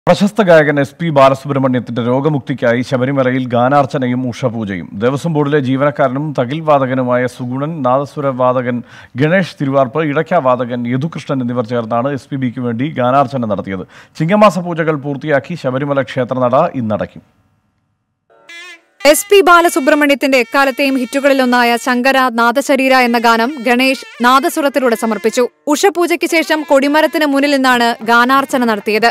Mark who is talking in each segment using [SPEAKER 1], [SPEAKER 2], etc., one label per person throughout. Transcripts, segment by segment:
[SPEAKER 1] പ്രശസ്ത ഗായകൻ S P ബാലസുബ്രഹ്മണ്യത്തിന്റെ രോഗമുക്തിക്കായി ശബരിമലയിൽ ഗാനാർച്ചനയും ഉഷപൂജയും ദേവസ്വം ബോർഡിലെ ജീവനക്കാരനും തകിൽ വാദകനുമായ സുഗുണൻ നാദസ്വര വാദകൻ ഗണേഷ് തിരുവാർപ്പ് ഇടയ്ക്ക വാദകൻ യദുകൃഷ്ണൻ എന്നിവർ ചേർന്നാണ് എസ് പി ബിക്ക് വേണ്ടി ഗാനാർച്ചന നടത്തിയത് ചിങ്ങമാസ പൂജകൾ പൂർത്തിയാക്കി ശബരിമല ക്ഷേത്രനട ഇന്നടയ്ക്കും
[SPEAKER 2] എസ് പി ബാലസുബ്രഹ്മണ്യത്തിന്റെ എക്കാലത്തെയും ഹിറ്റുകളിലൊന്നായ ശങ്കര നാദശരീര എന്ന ഗാനം ഗണേഷ് നാദസുരത്തിലൂടെ സമർപ്പിച്ചു ഉഷപൂജയ്ക്ക് ശേഷം കൊടിമരത്തിന് മുന്നിൽ നിന്നാണ് ഗാനാർച്ചന നടത്തിയത്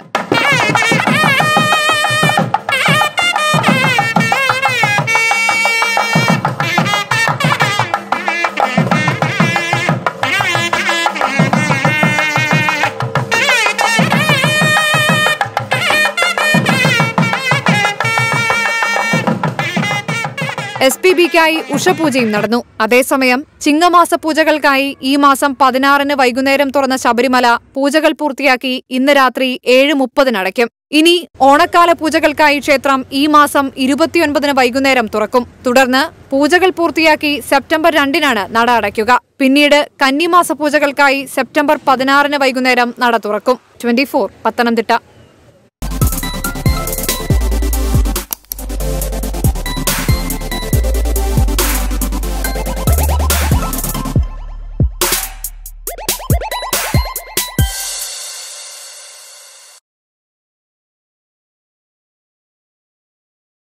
[SPEAKER 2] എസ് പി ബിക്കായി ഉഷപൂജയും നടന്നു അതേസമയം ചിങ്ങമാസ പൂജകൾക്കായി ഈ മാസം പതിനാറിന് വൈകുന്നേരം തുറന്ന ശബരിമല പൂജകൾ പൂർത്തിയാക്കി ഇന്ന് രാത്രി ഏഴ് മുപ്പതിന് അടയ്ക്കും ഇനി ഓണക്കാല പൂജകൾക്കായി ക്ഷേത്രം ഈ മാസം ഇരുപത്തിയൊൻപതിന് വൈകുന്നേരം തുറക്കും തുടർന്ന് പൂജകൾ പൂർത്തിയാക്കി സെപ്റ്റംബർ രണ്ടിനാണ് നട അടയ്ക്കുക പിന്നീട് കന്നിമാസ പൂജകൾക്കായി സെപ്റ്റംബർ പതിനാറിന് വൈകുന്നേരം നട തുറക്കും ട്വന്റി പത്തനംതിട്ട